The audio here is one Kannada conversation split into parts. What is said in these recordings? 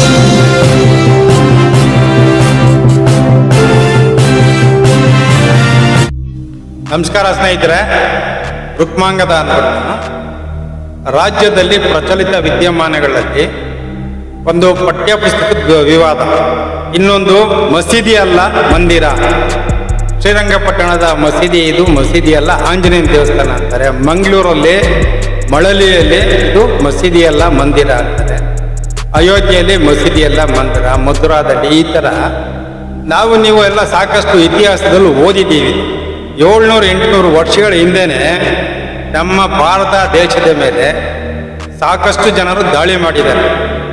ನಮಸ್ಕಾರ ಸ್ನೇಹಿತರೆ ರುಕ್ಮಾಂಗದ ಅನ್ಬಿಟ್ಟು ನಾನು. ರಾಜ್ಯದಲ್ಲಿ ಪ್ರಚಲಿತ ವಿದ್ಯಮಾನಗಳಲ್ಲಿ ಒಂದು ಪಠ್ಯ ಪುಸ್ತಕದ ವಿವಾದ ಇನ್ನೊಂದು ಮಸೀದಿ ಅಲ್ಲ ಮಂದಿರ ಶ್ರೀರಂಗಪಟ್ಟಣದ ಮಸೀದಿ ಇದು ಮಸೀದಿ ಅಲ್ಲ ಆಂಜನೇಯ ದೇವಸ್ಥಾನ ಅಂತಾರೆ ಮಂಗಳೂರಲ್ಲಿ ಮಳಲಿಯಲ್ಲಿ ಇದು ಮಸೀದಿ ಅಲ್ಲ ಮಂದಿರ ಅಂತಾರೆ ಅಯೋಧ್ಯೆಯಲ್ಲಿ ಮಸೀದಿ ಅಲ್ಲ ಮಂದಿರ ಮಥುರಾದಲ್ಲಿ ಈ ಥರ ನಾವು ನೀವು ಎಲ್ಲ ಸಾಕಷ್ಟು ಇತಿಹಾಸದಲ್ಲಿ ಓದಿದ್ದೀವಿ ಏಳ್ನೂರು ಎಂಟುನೂರು ವರ್ಷಗಳ ಹಿಂದೆನೆ ನಮ್ಮ ಭಾರತ ದೇಶದ ಮೇಲೆ ಸಾಕಷ್ಟು ಜನರು ದಾಳಿ ಮಾಡಿದ್ದಾರೆ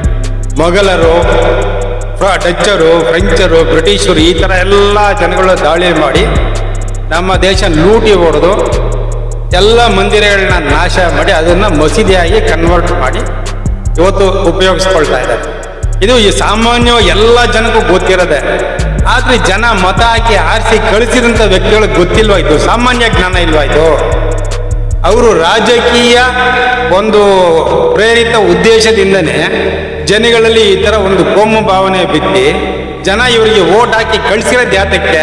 ಮೊಘಲರು ಫ್ರ- ಡಚ್ಚರು ಫ್ರೆಂಚರು ಬ್ರಿಟಿಷರು ಈ ಥರ ಎಲ್ಲ ಜನಗಳು ದಾಳಿ ಮಾಡಿ ನಮ್ಮ ದೇಶ ಲೂಟಿ ಹೊಡೆದು ಎಲ್ಲ ಮಂದಿರಗಳನ್ನ ನಾಶ ಮಾಡಿ ಅದನ್ನು ಮಸೀದಿಯಾಗಿ ಕನ್ವರ್ಟ್ ಮಾಡಿ ಇವತ್ತು ಉಪಯೋಗಿಸ್ಕೊಳ್ತಾ ಇದ್ದಾರೆ ಇದು ಈ ಸಾಮಾನ್ಯ ಎಲ್ಲ ಜನಕ್ಕೂ ಗೊತ್ತಿರೋದೆ ಆದ್ರೆ ಜನ ಮತ ಹಾಕಿ ಆರಿಸಿ ಕಳಿಸಿದಂಥ ವ್ಯಕ್ತಿಗಳಿಗೆ ಗೊತ್ತಿಲ್ವಾ ಇದು ಸಾಮಾನ್ಯ ಜ್ಞಾನ ಇಲ್ವಾ ಇದು ಅವರು ರಾಜಕೀಯ ಒಂದು ಪ್ರೇರಿತ ಉದ್ದೇಶದಿಂದನೇ ಜನಗಳಲ್ಲಿ ಈ ಥರ ಒಂದು ಕೋಮು ಭಾವನೆ ಬಿತ್ತಿ ಜನ ಇವರಿಗೆ ಓಟ್ ಹಾಕಿ ಕಳಿಸಿರೋದು ಯಾತಕ್ಕೆ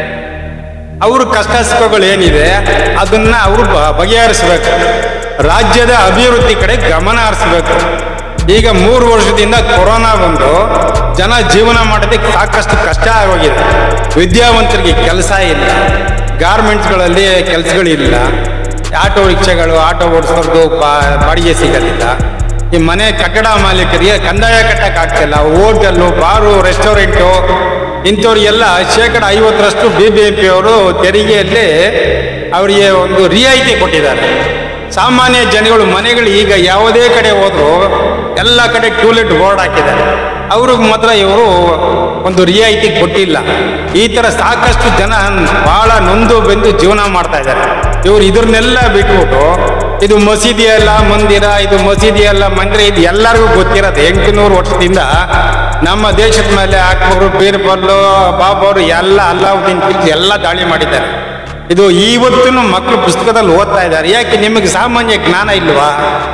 ಅವ್ರ ಕಷ್ಟ ಸುಖಗಳು ಏನಿದೆ ಅದನ್ನ ಅವರು ಬಗೆಹರಿಸ್ಬೇಕು ರಾಜ್ಯದ ಅಭಿವೃದ್ಧಿ ಕಡೆ ಗಮನ ಹರಿಸ್ಬೇಕು ಈಗ ಮೂರು ವರ್ಷದಿಂದ ಕೊರೋನಾ ಬಂದು ಜನ ಜೀವನ ಮಾಡೋದಕ್ಕೆ ಸಾಕಷ್ಟು ಕಷ್ಟ ಆಗೋಗಿದೆ ವಿದ್ಯಾವಂತರಿಗೆ ಕೆಲಸ ಇಲ್ಲ ಗಾರ್ಮೆಂಟ್ಸ್ಗಳಲ್ಲಿ ಕೆಲಸಗಳಿಲ್ಲ ಆಟೋ ರಿಕ್ಷಾಗಳು ಆಟೋ ಓಡಿಸೋರ್ದು ಬಾ- ಬಾಡಿಗೆ ಸಿಗೋದಿಲ್ಲ ಈ ಮನೆ ಕಟ್ಟಡ ಮಾಲೀಕರಿಗೆ ಕಂದಾಯ ಕಟ್ಟಕ್ಕೆ ಆಗ್ತಿಲ್ಲ ಹೋಟೆಲ್ಲು ಬಾರು ರೆಸ್ಟೋರೆಂಟು ಇಂಥವ್ರಿಗೆಲ್ಲ ಶೇಕಡ ಐವತ್ತರಷ್ಟು ಬಿ ಬಿ ಎಂ ಪಿ ಅವರು ತೆರಿಗೆಯಲ್ಲಿ ಅವರಿಗೆ ಒಂದು ರಿಯಾಯಿತಿ ಕೊಟ್ಟಿದ್ದಾರೆ ಸಾಮಾನ್ಯ ಜನಗಳು ಮನೆಗಳು ಈಗ ಯಾವುದೇ ಕಡೆ ಹೋದ್ರು ಎಲ್ಲ ಕಡೆ ಟೂಲೆಟ್ ಬೋರ್ಡ್ ಹಾಕಿದ್ದಾರೆ ಅವ್ರಿಗೆ ಮಾತ್ರ ಇವರು ಒಂದು ರಿಯಾಯಿತಿ ಕೊಟ್ಟಿಲ್ಲ ಈ ಥರ ಸಾಕಷ್ಟು ಜನ ಬಹಳ ನೊಂದು ಬೆಂದು ಜೀವನ ಮಾಡ್ತಾ ಇದ್ದಾರೆ ಇವ್ರು ಇದ್ರನ್ನೆಲ್ಲ ಬಿಟ್ಬಿಟ್ಟು ಇದು ಮಸೀದಿ ಅಲ್ಲ ಮಂದಿರ ಇದು ಮಸೀದಿ ಅಲ್ಲ ಮಂದಿರ ಇದು ಎಲ್ಲರಿಗೂ ಗೊತ್ತಿರೋದು ಎಂಟುನೂರು ವರ್ಷದಿಂದ ನಮ್ಮ ದೇಶದ ಮೇಲೆ ಅಕ್ಬರು ಬೀರ್ಬಲ್ಲು ಬಾಬರು ಎಲ್ಲ ಅಲ್ಲಾವುದ್ದೀನ್ ಖಿಲ್ಜಿ ಎಲ್ಲ ದಾಳಿ ಮಾಡಿದ್ದಾರೆ ಇದು ಇವತ್ತು ಮಕ್ಕಳು ಪುಸ್ತಕದಲ್ಲಿ ಓದ್ತಾ ಇದ್ದಾರೆ ಯಾಕೆ ನಿಮಗೆ ಸಾಮಾನ್ಯ ಜ್ಞಾನ ಇಲ್ವಾ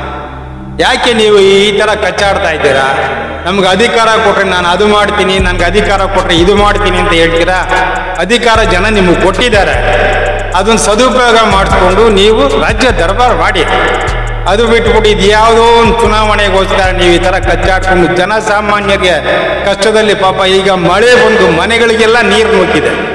ಯಾಕೆ ನೀವು ಈ ಥರ ಕಚ್ಚಾಡ್ತಾ ಇದ್ದೀರಾ ನಮ್ಗೆ ಅಧಿಕಾರ ಕೊಟ್ರೆ ನಾನು ಅದು ಮಾಡ್ತೀನಿ ನನ್ಗೆ ಅಧಿಕಾರ ಕೊಟ್ರೆ ಇದು ಮಾಡ್ತೀನಿ ಅಂತ ಹೇಳ್ತೀರಾ ಅಧಿಕಾರ ಜನ ನಿಮಗೆ ಕೊಟ್ಟಿದ್ದಾರೆ ಅದನ್ನ ಸದುಪಯೋಗ ಮಾಡಿಸ್ಕೊಂಡು ನೀವು ರಾಜ್ಯ ದರ್ಬಾರ್ ಮಾಡಿ ಅದು ಬಿಟ್ಬಿಟ್ಟು ಇದು ಯಾವುದೋ ಒಂದು ಚುನಾವಣೆಗೋಸ್ಕರ ನೀವು ಈ ಥರ ಕಚ್ಚಾಡ್ಕೊಂಡು ಜನಸಾಮಾನ್ಯರಿಗೆ ಕಷ್ಟದಲ್ಲಿ ಪಾಪ ಈಗ ಮಳೆ ಬಂದು ಮನೆಗಳಿಗೆಲ್ಲ ನೀರು ನುಗ್ಗಿದೆ